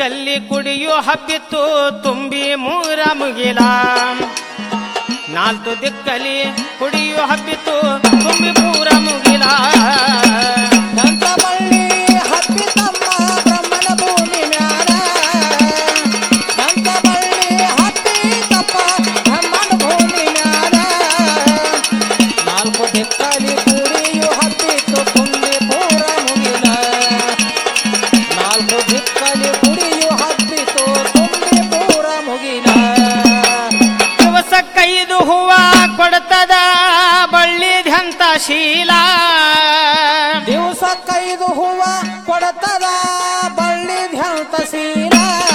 ದಿಕ್ಕಲ್ಲಿ ಕುಡಿಯು ಹಬ್ಬಿತ್ತು ತುಂಬಿ ಮೂರ ಮುಗಿಲ ನಾಲ್ಕು ದಿಕ್ಕಲಿ ಕುಡಿಯು ಹಬ್ಬಿತ್ತು ತುಂಬಿ ಮೂರ ಮುಗಿಲ ದಂತ ಬಳ್ಳಿ ಹಬ್ಬಿತಮ್ಮ ಬ್ರಹ್ಮನ ಭೂಮಿ ಮ್ಯಾಲ ದಂತ ಬಳ್ಳಿ ಹಬ್ಬಿತಪ್ಪ ಬ್ರಹ್ಮನ ಭೂಮಿ ಮ್ಯಾಲ ನಾಲ್ಕು ದಿಕ್ಕಲಿ ಕುಡಿಯು ಹಬ್ಬಿತು ತುಂಬಿ ಪೂರ ಮುಗಿಲ ನಾಲ್ಕು ದಿಕ್ಕಲಿ ಕುಡಿಯು ಹಬ್ಬಿತು ತುಂಬಿ ಪೂರ ಮುಗಿಲ ದಿವಸಕ್ಕೈದು ಹೂವ ಕೊಡ್ತದ ಬಳ್ಳಿದ್ಯಂತ ಶೀಲ ದಿವಸಕ್ಕೈದು ಹೂವ ಕೊಡತದ ಬಳ್ಳಿ ಧ್ಯಾಂತ ಸೀಲ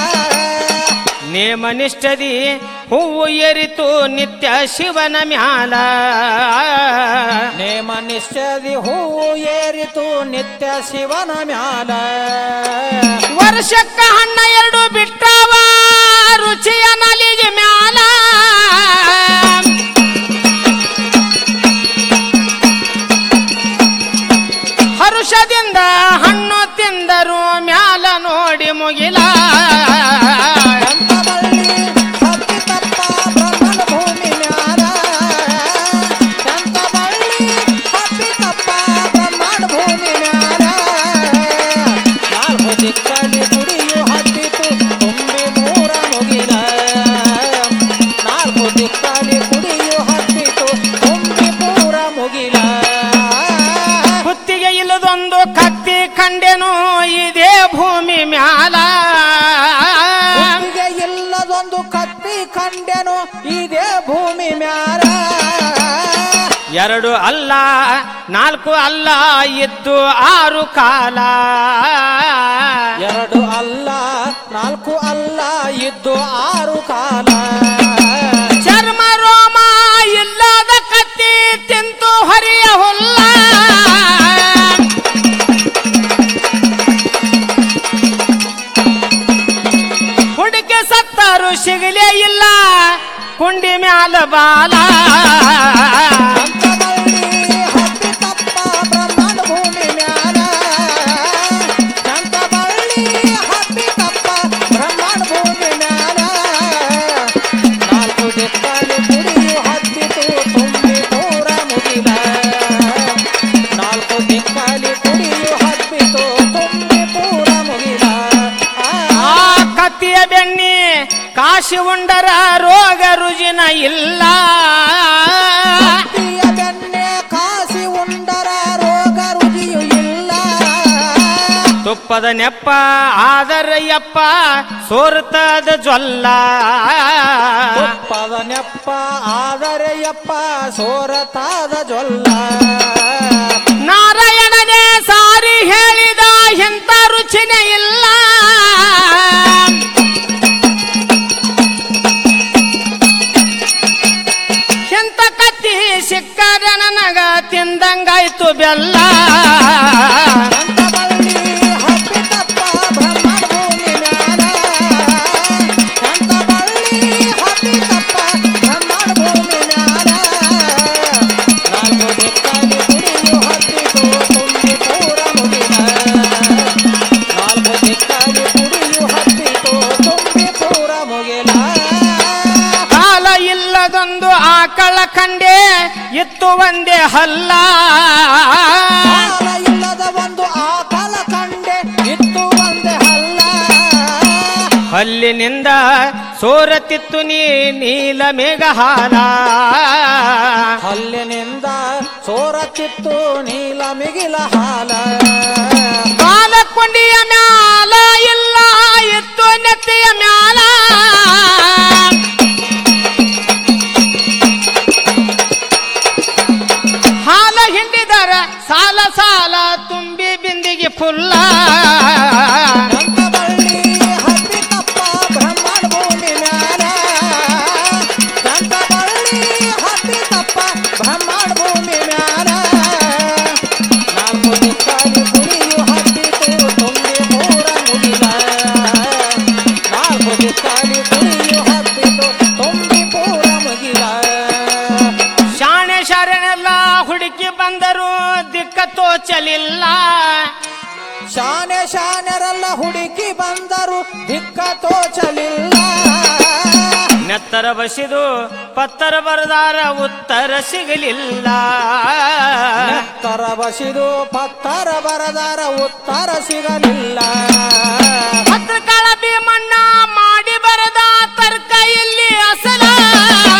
ನೇಮ ನಿಷ್ಠದಿ ಹೂವು ಏರಿತು ನಿತ್ಯ ಶಿವನ ಮ್ಯಾಲ ನೇಮ ನಿಶ್ಚದಿ ಹೂವು ಏರಿತು ನಿತ್ಯ ಶಿವನ ಮ್ಯಾಲ ವರ್ಷಕ್ಕ ಹಣ್ಣ ಎರಡು ಬಿಟ್ಟವ ರುಚಿಯ ನಲಿಗೆ ಮ್ಯಾಲ ಹರುಷದಿಂದ ಹಣ್ಣು ತಿಂದರು ಮ್ಯಾಲ ನೋಡಿ ಮುಗಿಲ ದಂತ ಬಳ್ಳಿ ಹಬ್ಬಿತಪ್ಪ ಬ್ರಹ್ಮನ ಭೂಮಿ ಮ್ಯಾಲ ದಂತ ಬಳ್ಳಿ ಹಬ್ಬಿತಪ್ಪ ಬ್ರಹ್ಮನ ಭೂಮಿ ಮ್ಯಾಲ ನಾಲ್ಕು ದಿಕ್ಕಲಿ ಕುಡಿಯು ಹಬ್ಬಿತು ತುಂಬಿ ಮೂರ ಮುಗಿಲ ನಾಲ್ಕು ದಿಕ್ಕಲಿ ಕುಡಿಯು ಹಬ್ಬಿತು ತುಂಬಿ ಪೂರ ಮುಗಿಲ ಕುತ್ತಿಗೆ ಇಲ್ಲದೊಂದು ಕತ್ತಿ ಕಂಡೆನು ಇದೇ ಭೂಮಿ ಮ್ಯಾಲ ಭೂಮಿಗೆ ಇಲ್ಲದೊಂದು ಕತ್ತಿ ಕಂಡೆನು ಇದೇ ಭೂಮಿ ಮ್ಯಾಲ ಎರಡು ಅಲ್ಲ ನಾಲ್ಕು ಅಲ್ಲ ಇದ್ದು ಆರು ಕಾಲ ಎರಡು ಅಲ್ಲ ನಾಲ್ಕು ಅಲ್ಲ ಇದ್ದು ಆರು ಕಾಲ ಚರ್ಮ ರೋಮ ಇಲ್ಲದ ಕತ್ತಿ ತಿಂತು ಹರಿಯ ಹುಲ್ಲ ಹುಡುಕಿ ಸತ್ತರು ಸಿಗಲೇ ಇಲ್ಲ ಕುಂಡಿ ಮ್ಯಾಲ ಬಾಲ ಅಂತ ಬಳ್ಳಿ ಹಬ್ಬಿತಪ್ಪ ಬ್ರಹ್ಮನ ಭೂಮಿ ಮ್ಯಾಲ ಅಂತ ಬಳ್ಳಿ ಹಬ್ಬಿತಪ್ಪ ಬ್ರಹ್ಮನ ಭೂಮಿ ಮ್ಯಾಲ ನಾಲ್ಕು ದಿಕ್ಕಲಿ ಕುಡಿಯು ಹಬ್ಬಿತು ತುಂಬಿ ಪೂರ ಮುಗಿಲ ನಾಲ್ಕು ದಿಕ್ಕಲಿ ಕುಡಿಯು ಹಬ್ಬಿತು ತುಂಬಿ ಪೂರ ಮುಗಿಲ ಆ ಕತ್ತಿಯ ಬೆಣ್ಣಿ ಕಾಶಿ ಉಂಡರ ರೋಗ ರುಜಿನ ಇಲ್ಲ ಕತ್ತಿಯ ಬೆಣ್ಣೆ ಕಾಸಿ ಉಂಡರ ರೋಗ ರುಜಿಯು ಇಲ್ಲ ತುಪ್ಪದ ನೆಪ್ಪ ಆದರಯ್ಯಪ್ಪ ಸೋರ್ತದ ಜೊಲ್ಲ ತುಪ್ಪದ ನೆಪ್ಪ ಆದರೆ ಯಪ್ಪ ಸೋರತಾದ ಜೊಲ್ಲ ನಾರಾಯಣನೇ ಸಾರಿ ಹೇಳಿದ ಎಂತ ರುಚಿನೇ ಇಲ್ಲ ಎಂತ ಕತ್ತಿ ಸಿಕ್ಕದ ನನಗ ತಿಂದಂಗಾಯ್ತು ಬೆಲ್ಲ ಅಂತ ಬಳ್ಳಿ ಹಬ್ಬಿತಪ್ಪ ಬ್ರಹ್ಮನ ಭೂಮಿ ಮ್ಯಾಲ ಅಂತ ಬಳ್ಳಿ ಹಬ್ಬಿತಪ್ಪ ಬ್ರಹ್ಮನ ಭೂಮಿ ಮ್ಯಾಲ ನಾಲ್ಕು ದಿಕ್ಕಲಿ ಕುಡಿಯು ಹಬ್ಬಿತು ತುಂಬಿ ಪೂರ ಮುಗಿಲ ನಾಲ್ಕು ದಿಕ್ಕಲಿ ಕುಡಿಯು ಹಬ್ಬಿತು ತುಂಬಿ ಪೂರ ಮುಗಿಲ ಕಾಲ ಇಲ್ಲದೊಂದು ಆಕಳ ಕಂಡೆ ಇತ್ತು ಒಂದೇ ಹಲ್ಲ ಕಾಲ ಇಲ್ಲದ ಒಂದು ಆಕಲ ಕಂಡೆ ಇತ್ತು ಒಂದೇ ಹಲ್ಲ ಹಲ್ಲಿನಿಂದ ಸೋರತಿತ್ತು ನೀ ನೀಲ ಮೇಘ ಹಾಲ ಹಲ್ಲಿನಿಂದ ಸೋರತಿತ್ತು ನೀಲ ಮಿಗಿಲ ಹಾಲ ಕಾಲ ಕೊಂಡಿಯ ಮ್ಯಾಲ ಇಲ್ಲ ಇತ್ತು ನೆತ್ತಿಯ ಮ್ಯಾಲ ಹಾಲ ಹಿಂಡಿದರ ಸಾಲ ಸಾಲ ತುಂಬಿ ಬಿಂದಿಗೆ ಫುಲ್ಲ ಅಂತ ಬಳ್ಳಿ ಹಬ್ಬಿತಪ್ಪ ಬ್ರಹ್ಮಣ ಭೂಮಿ ಮ್ಯಾಲ ಅಂತ ಬಳ್ಳಿ ಹಬ್ಬಿತಪ್ಪ ಬ್ರಹ್ಮಣ ಭೂಮಿ ಮ್ಯಾಲ ನಾಲ್ಕು ದಿಕ್ಕಲಿ ಕುಡಿಯು ಹಬ್ಬಿತು ತುಂಬಿ ಪೂರ ಮುಗಿಲ ನಾಲ್ಕು ದಿಕ್ಕಲಿ ಕುಡಿಯು ಹಬ್ಬಿತು ತುಂಬಿ ಪೂರ ಮುಗಿಲ ಶಾಣೆ ಶಾರಣೆಲ್ಲ ಹುಡುಕಿ ಬಂದರು ದಿಕ್ಕ ತೋಚಲಿಲ್ಲ ಶಾನೆ ಶಾನೆರೆಲ್ಲ ಹುಡುಕಿ ಬಂದರು ದಿಕ್ಕ ತೋಚಲಿಲ್ಲ ನೆತ್ತರ ಬಸಿದು ಪತ್ತರ ಬರದಾರ ಉತ್ತರ ಸಿಗಲಿಲ್ಲ ಎತ್ತರ ಬಸಿದು ಪತ್ತರ ಬರದರ ಉತ್ತರ ಸಿಗಲಿಲ್ಲ ಪತ್ರಕಾಳ ಭೀಮಣ್ಣ ಮಾಡಿ ಬರದ ತರ್ಕ ಇಲ್ಲಿ ಅಸಲ